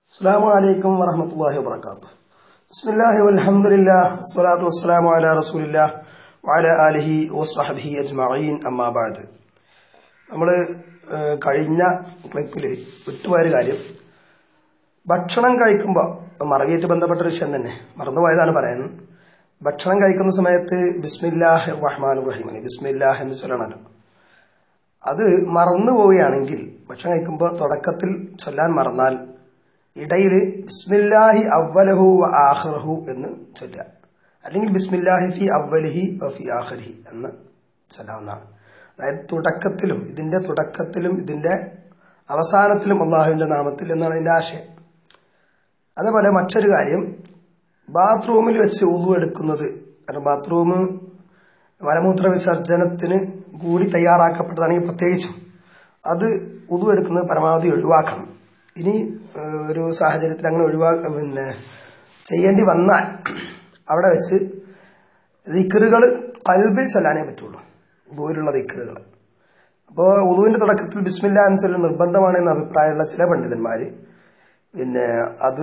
السلام عليكم ورحمة الله وبركاته بسم الله والحمد لله والصلاة والسلام على رسول الله وعلى آله وصحبه أجمعين أما بعد നമ്മൾ കഴിഞ്ഞ ക്ലിപ്പിൽ വിട്ടുപോയൊരു കാര്യം ഭക്ഷണം കഴിക്കുമ്പോൾ മറവിയായിട്ട് ബന്ധപ്പെട്ട ഒരു വിഷയം തന്നെ മറന്നുപോയതാണ് പറയുന്നത് ഭക്ഷണം കഴിക്കുന്ന സമയത്ത് ബിസ്മില്ലാഹ് റഹ്മാൻ റഹീം ബിസ്മില്ലാഹ് എന്ന് ചൊല്ലണമല്ലോ അത് മറന്നു പോവുകയാണെങ്കിൽ ഭക്ഷണം കഴിക്കുമ്പോൾ തുടക്കത്തിൽ ചൊല്ലാൻ മറന്നാൽ ഇടയിൽ ബിസ്മില്ലാഹി അവലഹു വ ആഖിറഹു എന്ന് ചൊല്ലുക അല്ലെങ്കിൽ ബിസ്മില്ലാഹി ഫി അവലിഹി വ ഫി ആഖിറിഹി എന്ന് ചൊല്ലാവുന്നതാണ് അതായത് തുടക്കത്തിലും ഇതിന്റെ തുടക്കത്തിലും ഇതിന്റെ അവസാനത്തിലും അള്ളാഹുവിന്റെ നാമത്തിൽ എന്നാണ് ഇതിന്റെ ആശയം അതേപോലെ മറ്റൊരു കാര്യം ബാത്റൂമിൽ വെച്ച് ഉളു എടുക്കുന്നത് കാരണം ബാത്റൂം മലമൂത്ര വിസർജനത്തിന് കൂടി തയ്യാറാക്കപ്പെട്ടതാണെങ്കിൽ പ്രത്യേകിച്ചും അത് ഉളു എടുക്കുന്നത് പരമാവധി ഒഴിവാക്കണം ഇനി ഏഹ്, ഒരു സാഹചര്യത്തിൽ അങ്ങനെ ഒഴിവാ പിന്നെ ചെയ്യേണ്ടി വന്നാൽ അവിടെ വെച്ച് ദിക്കറുകൾ കൽബിൽ ചൊല്ലാനേ പറ്റുള്ളൂ ദൂരുള്ള ദിക്കറുകൾ അപ്പോൾ ഉളുവിന്റെ തുടക്കത്തിൽ ബിസ്മില്ല അനുസരിച്ച് നിർബന്ധമാണ് എന്ന അഭിപ്രായമുള്ള ചില പണ്ഡിതന്മാര് പിന്നെ അത്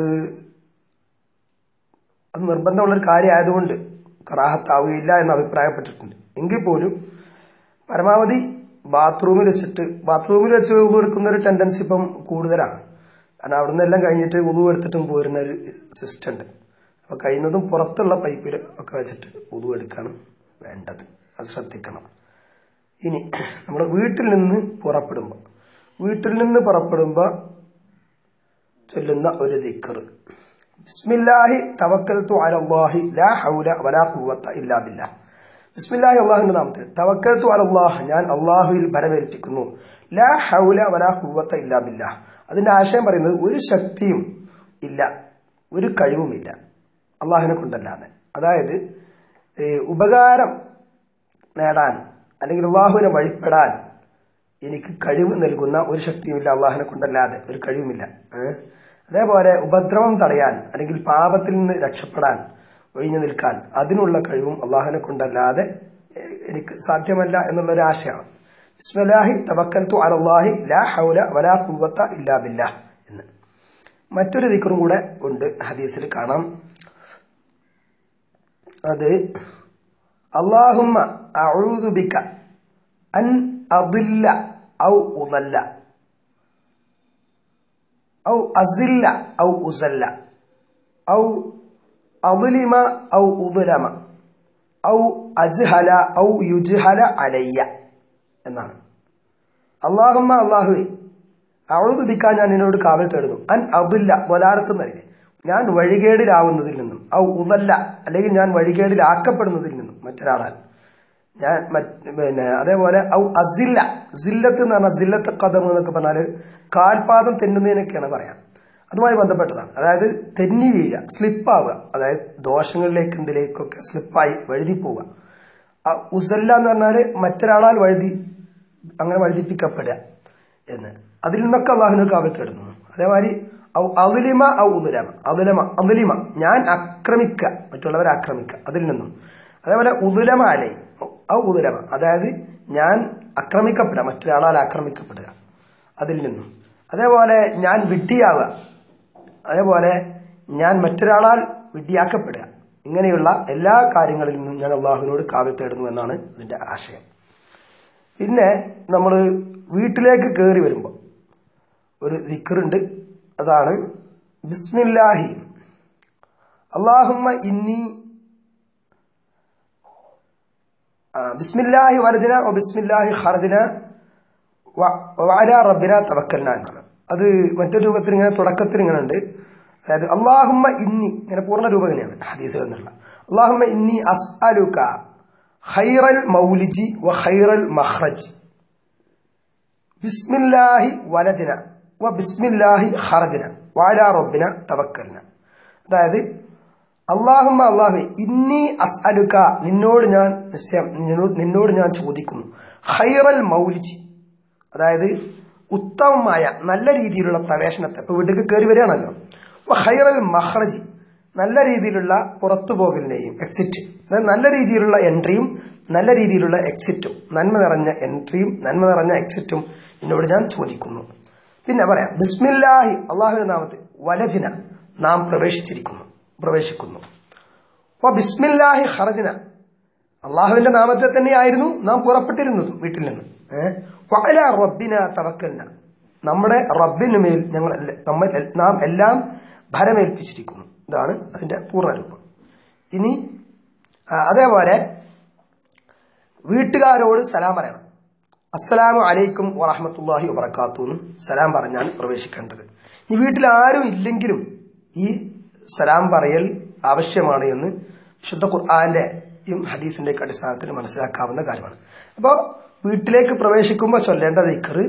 അത് നിർബന്ധമുള്ള ഒരു കാര്യമായതുകൊണ്ട് കറാഹത്താവുകയില്ല എന്ന് അഭിപ്രായപ്പെട്ടിട്ടുണ്ട് എങ്കിൽ പോലും പരമാവധി ബാത്റൂമിൽ വെച്ചിട്ട് ബാത്റൂമിൽ വെച്ച് ഉതു എടുക്കുന്ന ഒരു ടെൻഡൻസി ഇപ്പം കൂടുതലാണ് കാരണം അവിടുന്ന് എല്ലാം കഴിഞ്ഞിട്ട് ഉതു എടുത്തിട്ടും പോരുന്ന ഒരു സിസ്റ്റം ഉണ്ട് അപ്പൊ കഴിയുന്നതും പുറത്തുള്ള പൈപ്പിൽ ഒക്കെ വെച്ചിട്ട് ഉതു എടുക്കാണ് വേണ്ടത് അത് ശ്രദ്ധിക്കണം ഇനി നമ്മൾ വീട്ടിൽ നിന്ന് പുറപ്പെടുമ്പോൾ വീട്ടിൽ നിന്ന് പുറപ്പെടുമ്പോൾ ചൊല്ലുന്ന ഒരു ദിക്കർ ബിസ്മില്ലാഹി തവക്കൽത്തു അലല്ലാഹി ലാ ഹൗല വലാ ഖുവത്ത ഇല്ലാ ബില്ലാ ബിസ്മില്ലാഹി അള്ളാഹുവിന്റെ നാമത്തിൽ തവക്കൽത്തു അലല്ലാഹ് ഞാൻ അള്ളാഹുവിൽ ഭരമേൽപ്പിക്കുന്നു ലാ ഹൗല വലാ ഖുവത്ത ഇല്ലാ ബില്ലാ അതിന്റെ ആശയം പറയുന്നത് ഒരു ശക്തിയും ഇല്ല ഒരു കഴിവുമില്ല അള്ളാഹുവിനെ കൊണ്ടല്ലാതെ അതായത് ഏ, ഉപകാരം നേടാൻ അല്ലെങ്കിൽ അള്ളാഹുവിനെ വഴിപ്പെടാൻ എനിക്ക് കഴിവ് നൽകുന്ന ഒരു ശക്തിയുമില്ല അള്ളാഹിനെ കൊണ്ടല്ലാതെ ഒരു കഴിവുമില്ല ഏ? അതേപോലെ ഉപദ്രവം തടയാൻ അല്ലെങ്കിൽ പാപത്തിൽ നിന്ന് രക്ഷപ്പെടാൻ ഒഴിഞ്ഞു നിൽക്കാൻ അതിനുള്ള കഴിവും അള്ളാഹിനെ കൊണ്ടല്ലാതെ ഏ, എനിക്ക് സാധ്യമല്ല എന്നുള്ള ഒരു ആശയമാണ് ബിസ്മില്ലാഹി തവക്കൽത്തു അലല്ലാഹി ലാ ഹൗല വലാ ഖുവത്ത ഇല്ലാ ബില്ലാ എന്ന് മറ്റൊരു ദിക്കറും കൂടെ ഉണ്ട് ഹദീസിൽ കാണാം അത് അള്ളാഹുമ്മ അഊദു ബിക അൻ അദില്ല ഔ ഉദല്ല ഔ അസില്ല ഔ ഉസല്ല ഔ അദുലിമ ഔ ഉദുലമ ഔ അജ്ഹല ഔ യുജ്ഹല അലയ്യ എന്നാണ് അള്ളാഹുമ്മ അള്ളാഹുവെ അഴുതു ബിക്കാൻ ഞാൻ നിന്നോട് കാവൽ തേടുന്നു അൻ അബുല്ല വലാരത്തുന്നറിയെ ഞാൻ വഴികേടിലാവുന്നതിൽ നിന്നും ഔ ഉദല്ല അല്ലെങ്കിൽ ഞാൻ വഴികേടിലാക്കപ്പെടുന്നതിൽ നിന്നും മറ്റൊരാളാൽ ഞാൻ മറ്റ് പിന്നെ അതേപോലെ ഔ അസില്ല സില്ലത്ത് എന്ന് പറഞ്ഞാൽ സില്ലത്ത് കഥം എന്നൊക്കെ പറഞ്ഞാല് കാൽപാദം തെന്നുന്നതിനൊക്കെയാണ് പറയാം അതുമായി ബന്ധപ്പെട്ടതാണ് അതായത് തെന്നി വീഴുക സ്ലിപ്പാവുക അതായത് ദോഷങ്ങളിലേക്ക് എന്തിലേക്കൊക്കെ സ്ലിപ്പായി വഴുതി പോവുക ആ ഉസല്ല എന്ന് പറഞ്ഞാല് മറ്റൊരാളാൽ വഴുതി അങ്ങനെ വഴുതിപ്പിക്കപ്പെടുക എന്ന് അതിൽ നിന്നൊക്കെ അള്ളാഹുവിനൊരു കാവൽ തേടുന്നു അതേമാതിരി ഔ അതുലിമ ഔ ഉദുലമ അതുലമ അതുലിമ ഞാൻ ആക്രമിക്കുക മറ്റുള്ളവരെ ആക്രമിക്കുക അതിൽ നിന്നും അതേപോലെ ഉദുലമ അലൈ ഔ ഉദുലമ അതായത് ഞാൻ ആക്രമിക്കപ്പെടുക മറ്റൊരാളാൽ ആക്രമിക്കപ്പെടുക അതിൽ നിന്നും അതേപോലെ ഞാൻ വിഡ്ഢിയാവുക അതേപോലെ ഞാൻ മറ്റൊരാളാൽ വിഡ്ഢിയാക്കപ്പെടുക ഇങ്ങനെയുള്ള എല്ലാ കാര്യങ്ങളിൽ നിന്നും ഞാൻ അള്ളാഹുവിനോട് കാവൽ തേടുന്നു എന്നാണ് ഇതിന്റെ ആശയം പിന്നെ നമ്മൾ വീട്ടിലേക്ക് കയറി വരുമ്പോൾ ഒരു ദിക്കറുണ്ട് അതാണ് ബിസ്മില്ലാഹി അള്ളാഹുമ്മ ഇന്നി ആ, ബിസ്മില്ലാഹി വലദിന ഓ ബിസ്മില്ലാഹി ഖർദിന വാര റബ്ബിന തവക്കൽന എന്നാണ് അത് മറ്റൊരു രൂപത്തിൽ ഇങ്ങനെ തുടക്കത്തിൽ ഇങ്ങനെ ഉണ്ട് അതായത് അള്ളാഹുമ്മ ഇന്നി ഇങ്ങനെ പൂർണ്ണ രൂപം തന്നെയാണ് ഹദീസിൽ നിന്നുള്ള അള്ളാഹുമ്മ ഇന്നി അസ്അലുക ഖൈറൽ മൗലിജി വ ഖൈറൽ മഖ്റജ് ബിസ്മില്ലാഹി വലജന വ ബിസ്മില്ലാഹി ഖറജന വാല റബ്ബിന തവക്കൽന അതായത് അള്ളാഹുമ്മ അള്ളാഹു ഇന്നി അസ്അലുക നിന്നോട് ഞാൻ നിശ്ചയം നിന്നോട് നിന്നോട് ഞാൻ ചോദിക്കുന്നു ഖൈറൽ മൗലിജി അതായത് ഉത്തമമായ നല്ല രീതിയിലുള്ള പ്രവേശനത്തെ ഇപ്പൊ വീട്ടിൽ കയറി വരികയാണല്ലോ വ ഖൈറൽ മഹ്റജി നല്ല രീതിയിലുള്ള പുറത്തു പോകലിനെയും എക്സിറ്റ് അതായത് നല്ല രീതിയിലുള്ള എൻട്രിയും നല്ല രീതിയിലുള്ള എക്സിറ്റും നന്മ നിറഞ്ഞ എൻട്രിയും നന്മ നിറഞ്ഞ എക്സിറ്റും എന്നോട് ഞാൻ ചോദിക്കുന്നു പിന്നെ പറയാം ബിസ്മില്ലാഹി അള്ളാഹുവിന്റെ നാമത്തിൽ വലജിന നാം പ്രവേശിച്ചിരിക്കുന്നു പ്രവേശിക്കുന്നു വ ബിസ്മില്ലാഹി ഖറജ്ന അള്ളാഹുവിന്റെ നാമത്തിൽ തന്നെയായിരുന്നു നാം പുറപ്പെട്ടിരുന്നത് വീട്ടിൽ നിന്ന് ഏഹ് വഅല റബ്ബിന തവക്കൽന നമ്മുടെ റബ്ബിന് മേൽ ഞങ്ങൾ എല്ല- നമ്മൾ എൽ- നാം എല്ലാം ഭരമേൽപ്പിച്ചിരിക്കുന്നു ഇതാണ് അതിന്റെ പൂർണ്ണരൂപം ഇനി ആ, അതേപോലെ വീട്ടുകാരോട് സലാം പറയണം അസ്സലാമു അലൈക്കും വറഹമത്തുല്ലാഹി വബർക്കാത്തു എന്ന് സലാം പറഞ്ഞാണ് പ്രവേശിക്കേണ്ടത് ഈ വീട്ടിൽ ആരും ഇല്ലെങ്കിലും ഈ സലാം പറയൽ ആവശ്യമാണ് എന്ന് ശുദ്ധ ഖുർആാന്റെയും ഹദീസിന്റെ ഒക്കെ അടിസ്ഥാനത്തിൽ മനസ്സിലാക്കാവുന്ന കാര്യമാണ് അപ്പോ വീട്ടിലേക്ക് പ്രവേശിക്കുമ്പോൾ ചൊല്ലേണ്ട ദിക്കറ്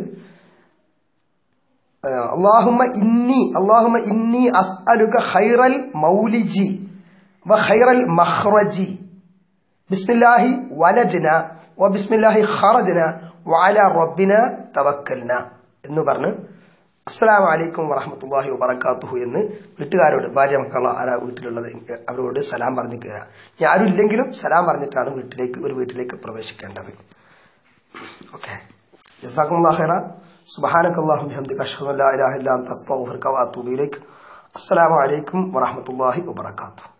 അള്ളാഹുമ്മ ഇന്നി അള്ളാഹുമ്മ ഇന്നി അസ്അലുക ഖൈറൽ മൗലിജി വ ഖൈറൽ മഖ്റജി ബിസ്മില്ലാഹി വലജന വ ബിസ്മില്ലാഹി ഖറജന വഅല റബ്ബിന തവക്കൽന എന്ന് പറഞ്ഞ് അസ്സലാമു അലൈക്കും വറഹ്മത്തുള്ളാഹി വബറകാതുഹു എന്ന് വീട്ടുകാരോട് ഭാര്യ മക്കളോ ആരാ വീട്ടിലുള്ളത് അവരോട് സലാം പറഞ്ഞു കയറാം ഇനി ആരും ഇല്ലെങ്കിലും സലാം പറഞ്ഞിട്ടാണ് വീട്ടിലേക്ക് ഒരു വീട്ടിലേക്ക് പ്രവേശിക്കേണ്ടത് ഓക്കെ ജസാക്കുമുല്ലാഹ് ഖൈറ സുബ്ഹാനകല്ലാഹു ബിഹംദിക അഷ്ഹദു അൻ ലാ ഇലാഹ ഇല്ല അൻത അസ്തഗ്ഫിറുക വഅതൂബു ഇലൈക് അസ്സലാമു അലൈക്കും വറഹ്മത്തുള്ളാഹി വബറകാതുഹു